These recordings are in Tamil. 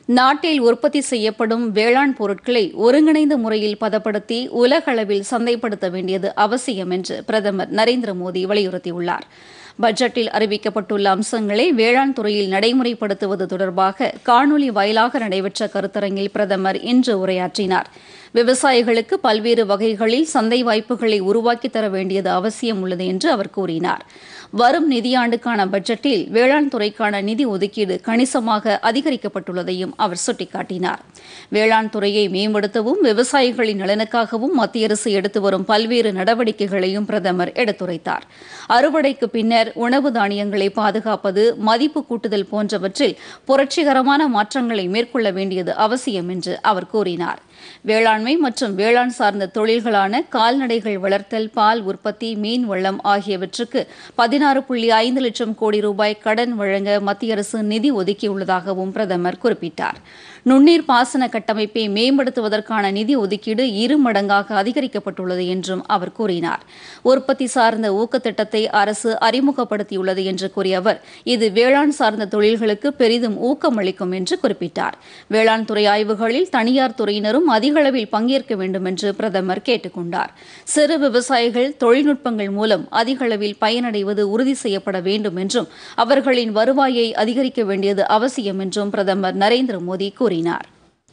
நாட்டில் உற்பத்தி செய்யப்படும் வேளாண் பொருட்களை ஒருங்கிணைந்த முறையில் பதப்படுத்தி உலகளவில் சந்தைப்படுத்த வேண்டியது அவசியம் என்று பிரதமர் நரேந்திர மோடி வலியுறுத்தியுள்ளார் பட்ஜெட்டில் அறிவிக்கப்பட்டுள்ள அம்சங்களை வேளாண் துறையில் நடைமுறைப்படுத்துவது தொடர்பாக காணொலி வாயிலாக நடைபெற்ற கருத்தரங்கில் பிரதமர் இன்று உரையாற்றினார் விவசாயிகளுக்கு பல்வேறு வகைகளில் சந்தை வாய்ப்புகளை உருவாக்கித் தர வேண்டியது அவசியம் உள்ளது என்று அவர் கூறினார் வரும் நிதியாண்டுக்கான பட்ஜெட்டில் வேளாண் துறைக்கான நிதி ஒதுக்கீடு கணிசமாக அதிகரிக்கப்பட்டுள்ளதையும் அவர் சுட்டிக்காட்டினார் வேளாண் துறையை மேம்படுத்தவும் விவசாயிகளின் நலனுக்காகவும் மத்திய அரசு எடுத்து வரும் பல்வேறு நடவடிக்கைகளையும் பிரதமர் எடுத்துரைத்தார் அறுவடைக்கு பின்னர் உணவு தானியங்களை பாதுகாப்பது மதிப்பு கூட்டுதல் போன்றவற்றில் புரட்சிகரமான மாற்றங்களை மேற்கொள்ள வேண்டியது அவசியம் என்று அவர் கூறினார் வேளாண்மை மற்றும் வேளாண் சார்ந்த தொழில்களான கால்நடைகள் வளர்த்தல் பால் உற்பத்தி மீன் வளம் ஆகியவற்றுக்கு பதினாறு புள்ளி ஐந்து லட்சம் கோடி ரூபாய் கடன் வழங்க மத்திய அரசு நிதி ஒதுக்கியுள்ளதாகவும் பிரதமர் குறிப்பிட்டார் நுண்ணீர் பாசன கட்டமைப்பை மேம்படுத்துவதற்கான நிதி ஒதுக்கீடு இரு மடங்காக அதிகரிக்கப்பட்டுள்ளது என்றும் அவர் கூறினார் உற்பத்தி சார்ந்த ஊக்கத்திட்டத்தை அரசு அறிமுகப்படுத்தியுள்ளது என்று கூறிய அவர் இது வேளாண் சார்ந்த தொழில்களுக்கு பெரிதும் ஊக்கமளிக்கும் என்று குறிப்பிட்டார் வேளாண் துறை ஆய்வுகளில் தனியார் துறையினரும் அதிக அளவில் பங்கேற்க வேண்டும் என்று பிரதமர் கேட்டுக் கொண்டார் சிறு விவசாயிகள் தொழில்நுட்பங்கள் மூலம் அதிக அளவில் பயனடைவது உறுதி செய்யப்பட வேண்டும் என்றும் அவர்களின் வருவாயை அதிகரிக்க வேண்டியது அவசியம் என்றும் பிரதமர் நரேந்திர மோடி கூறினார்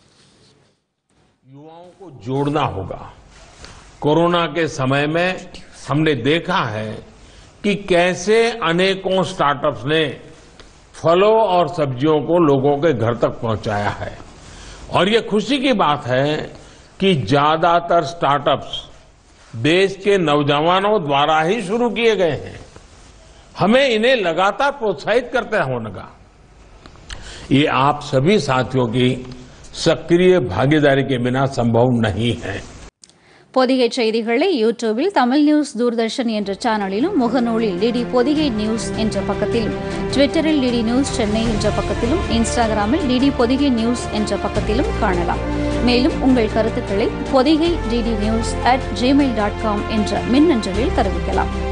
युवाओं को जोड़ना होगा कोरोना के समय में हमने देखा है कि कैसे अनेकों स्टार्टअप्स ने फलों और सब्जियों को लोगों के घर तक पहुंचाया है और ये खुशी की बात है कि ज्यादातर स्टार्टअप्स देश के नौजवानों द्वारा ही शुरू किए गए हैं हमें इन्हें लगातार प्रोत्साहित करते होने का ये आप सभी साथियों की सक्रिय भागीदारी के बिना संभव नहीं है பொதிகை செய்திகளை யூடியூபில் தமிழ் நியூஸ் தூர்தர்ஷன் என்ற சேனலிலும் முகநூலில் டிடி பொதிகை நியூஸ் என்ற பக்கத்திலும் ட்விட்டரில் டிடி நியூஸ் சென்னை என்ற பக்கத்திலும் இன்ஸ்டாகிராமில் டிடி பொதிகை நியூஸ் என்ற பக்கத்திலும் காணலாம் மேலும் உங்கள் கருத்துக்களை Podhigai DD news at Gmail dot com என்ற மின்னஞ்சலில் தெரிவிக்கலாம்